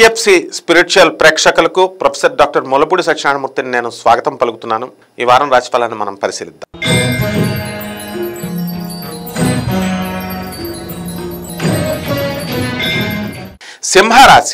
TFC spiritual ప్రేక్షకులకు professor doctor Mulapudi సత్యనారాయణమూర్తిని నేను స్వాగతం పలుకుతున్నాను ఈ వారం రాశిఫలాన్ని మనం పరిశీలిద్దాం సింహరాశి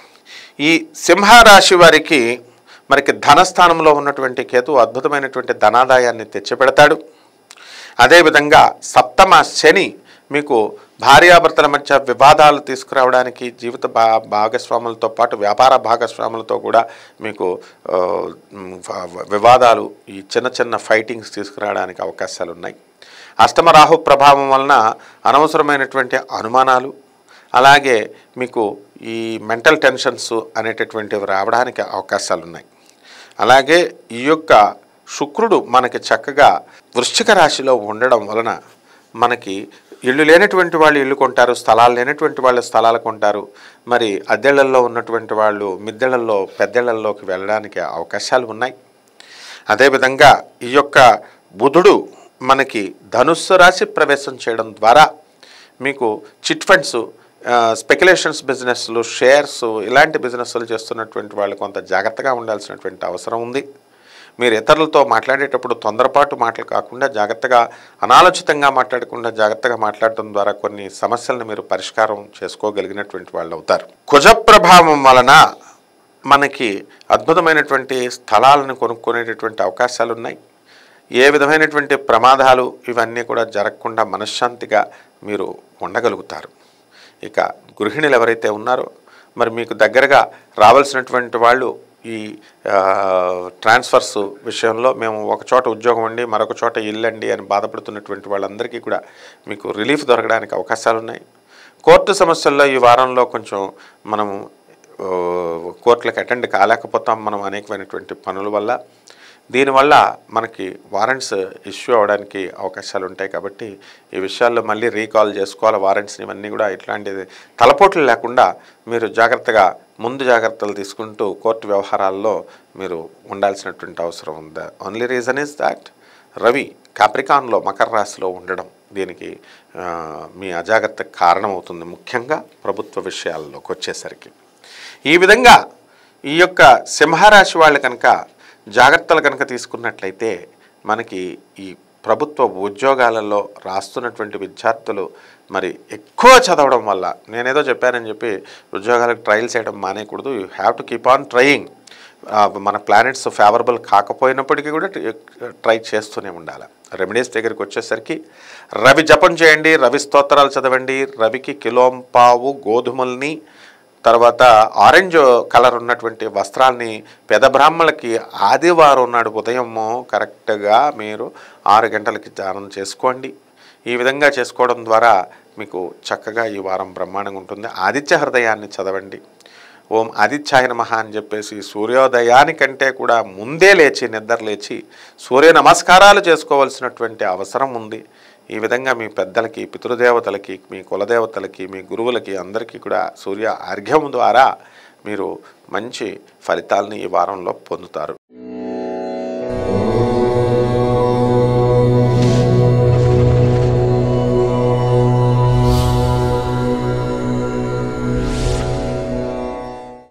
ఈ సింహరాశి వారికి మనకి ధనస్థానంలో ఉన్నటువంటి కేతు అద్భుతమైనటువంటి ధనాదాయాన్ని తెచ్చిపెడతాడు అదేవిధంగా సప్తమ శని మీకు భార్యాభర్తల మధ్య వివాదాలు తీసుకురావడానికి జీవిత భా భాగస్వాములతో పాటు వ్యాపార భాగస్వాములతో కూడా మీకు ఆ, మ్, వ- వివాదాలు ఈ చిన్న చిన్న ఫైటింగ్స్ తీసుకురావడానికి అవకాశాలు ఉన్నాయి అష్టమ రాహు ప్రభావం వలన అనవసరమైనటువంటి అనుమానాలు అలాగే మీకు ఈ మెంటల్ టెన్షన్స్ అనేటటువంటివి రావడానికి అవకాశాలు ఉన్నాయి అలాగే ఈ యొక్క శుక్రుడు మనకి చక్కగా వృశ్చిక రాశిలో ఉండడం వలన మనకి ఇల్లు లేనటువంటి వాళ్ళు ఇల్లు కొంటారు స్థలాలు లేనటువంటి వాళ్ళు స్థలాలు కొంటారు మరి అద్దెళ్లలో ఉన్నటువంటి వాళ్ళు మిద్దెళ్లలో పెద్దెళ్లలోకి వెళ్ళడానికి అవకాశాలు ఉన్నాయి అదేవిధంగా ఈ యొక్క బుధుడు మనకి ధనుస్సు రాశి ప్రవేశం చేయడం ద్వారా మీకు చిట్ ఫండ్స్ స్పెక్యులేషన్స్ బిజినెస్లు షేర్స్ ఇలాంటి బిజినెస్లు చేస్తున్నటువంటి వాళ్ళు కొంత జాగ్రత్తగా ఉండాల్సినటువంటి అవసరం ఉంది మీరు ఇతరులతో మాట్లాడేటప్పుడు తొందరపాటు మాటలు కాకుండా జాగ్రత్తగా అనాలోచితంగా మాట్లాడకుండా జాగ్రత్తగా మాట్లాడటం ద్వారా కొన్ని సమస్యలను మీరు పరిష్కారం చేసుకోగలిగినటువంటి వాళ్ళు అవుతారు కుజ ప్రభావం వలన మనకి అద్భుతమైనటువంటి స్థలాలను కొనుక్కునేటటువంటి అవకాశాలు ఉన్నాయి ఏ విధమైనటువంటి ప్రమాదాలు ఇవన్నీ కూడా జరగకుండా మనశ్శాంతిగా మీరు ఉండగలుగుతారు ఇక గృహిణులు ఎవరైతే ఉన్నారో మరి మీకు దగ్గరగా రావాల్సినటువంటి వాళ్ళు ఈ ఆ, ట్రాన్స్ఫర్స్ విషయంలో మేము ఒక చోట ఉద్యోగం అండి మరొక చోట ఇల్లండి అని బాధపడుతున్నటువంటి వాళ్ళందరికీ కూడా మీకు రిలీఫ్ దొరకడానికి అవకాశాలు ఉన్నాయి కోర్టు సమస్యల్లో ఈ వారంలో కొంచెం మనము ఆ, కోర్టులకు అటెండ్ కాలేకపోతాం మనం అనేకమైనటువంటి పనుల వల్ల దీనివల్ల మనకి వారెంట్స్ ఇష్యూ అవ్వడానికి అవకాశాలు ఉంటాయి కాబట్టి ఈ విషయాల్లో మళ్ళీ రీకాల్ చేసుకోవాలి వారెంట్స్ని ఇవన్నీ కూడా ఇట్లాంటిది తలపోట్లు లేకుండా మీరు జాగ్రత్తగా ముందు జాగ్రత్తలు తీసుకుంటూ కోర్టు వ్యవహారాల్లో మీరు ఉండాల్సినటువంటి అవసరం ఉంది only reason is that Ravi కాప్రికాన్లో మకర రాశిలో ఉండడం దీనికి ఆ, మీ అజాగ్రత్తకు కారణమవుతుంది ముఖ్యంగా ప్రభుత్వ విషయాల్లోకి వచ్చేసరికి ఈ విధంగా ఈ యొక్క సింహరాశి వాళ్ళు కనుక జాగ్రత్తలు కనుక తీసుకున్నట్లయితే మనకి ఈ ప్రభుత్వ ఉద్యోగాలలో రాస్తున్నటువంటి విద్యార్థులు మరి ఎక్కువ చదవడం వల్ల నేనేదో చెప్పానని చెప్పి ఉద్యోగాలకు ట్రయల్స్ చేయడం మానేయకూడదు you have to keep on trying మన ప్లానెట్స్ ఫేవరబుల్ కాకపోయినప్పటికీ కూడా ట్రై చేస్తూనే ఉండాలి రెమెడీస్ దగ్గరికి వచ్చేసరికి రవి జపం చేయండి రవి స్తోత్రాలు చదవండి రవికి కిలోంపావు గోధుమల్ని తర్వాత ఆరెంజ్ కలర్ ఉన్నటువంటి వస్త్రాల్ని పెద బ్రాహ్మణులకి ఆదివారం నాడు ఉదయము కరెక్ట్గా మీరు ఆరు గంటలకి దానం చేసుకోండి ఈ విధంగా చేసుకోవడం ద్వారా మీకు చక్కగా ఈ వారం బ్రహ్మాండంగా ఉంటుంది ఆదిత్య హృదయాన్ని చదవండి ఓం ఆదిత్యాయ నమః అని చెప్పేసి సూర్యోదయానికంటే కూడా ముందే లేచి నిద్ర లేచి సూర్య నమస్కారాలు చేసుకోవాల్సినటువంటి అవసరం ఉంది ఈ విధంగా మీ పెద్దలకి పితృదేవతలకి మీ కులదేవతలకి మీ గురువులకి అందరికీ కూడా సూర్య అర్ఘ్యం ద్వారా మీరు మంచి ఫలితాలని ఈ వారంలో పొందుతారు